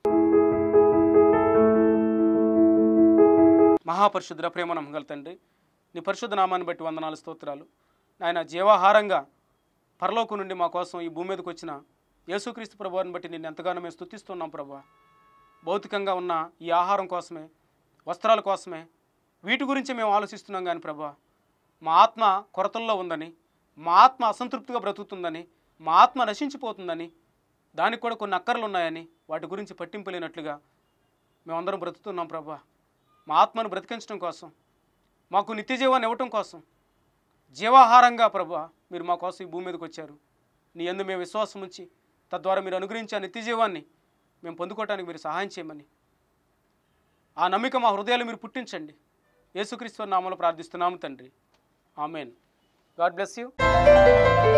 మహాపరిశుద్ధ ప్రేమ నమ్మగల తండ్రి నీ పరిశుద్ధ నామాన్ని బట్టి వందనాలు స్తోత్రాలు ఆయన జీవాహారంగా పరలోకం నుండి మా కోసం ఈ భూమి మీదకి వచ్చిన యేసుక్రీస్తు ప్రభువారిని బట్టి నేను ఎంతగానో మేము స్తుతిస్తున్నాం ప్రభా భౌతికంగా ఉన్న ఈ ఆహారం కోసమే వస్త్రాల కోసమే వీటి గురించి మేము ఆలోచిస్తున్నాం కానీ ప్రభా మా ఆత్మ కొరతల్లో ఉందని మా ఆత్మ అసంతృప్తిగా బ్రతుకుతుందని మా ఆత్మ నశించిపోతుందని దానికి కూడా కొన్ని అక్కర్లు ఉన్నాయని వాటి గురించి పట్టింపులేనట్లుగా మేమందరం బ్రతుకుతున్నాం ప్రభా మా ఆత్మను బ్రతికించడం కోసం మాకు నిత్య జీవాన్ని ఇవ్వటం కోసం జీవాహారంగా ప్రభా మీరు మా కోసం ఈ భూమి మీదకి వచ్చారు నీ ఎందు మేము విశ్వాసం ఉంచి తద్వారా మీరు అనుగ్రహించే ఆ నిత్య జీవాన్ని మేము పొందుకోవటానికి మీరు సహాయం చేయమని ఆ నమ్మిక మా హృదయాలు మీరు పుట్టించండి యేసుక్రీస్తు నామంలో ప్రార్థిస్తున్నాము తండ్రి ఆమెన్ గాడ్ బ్లెస్ యూ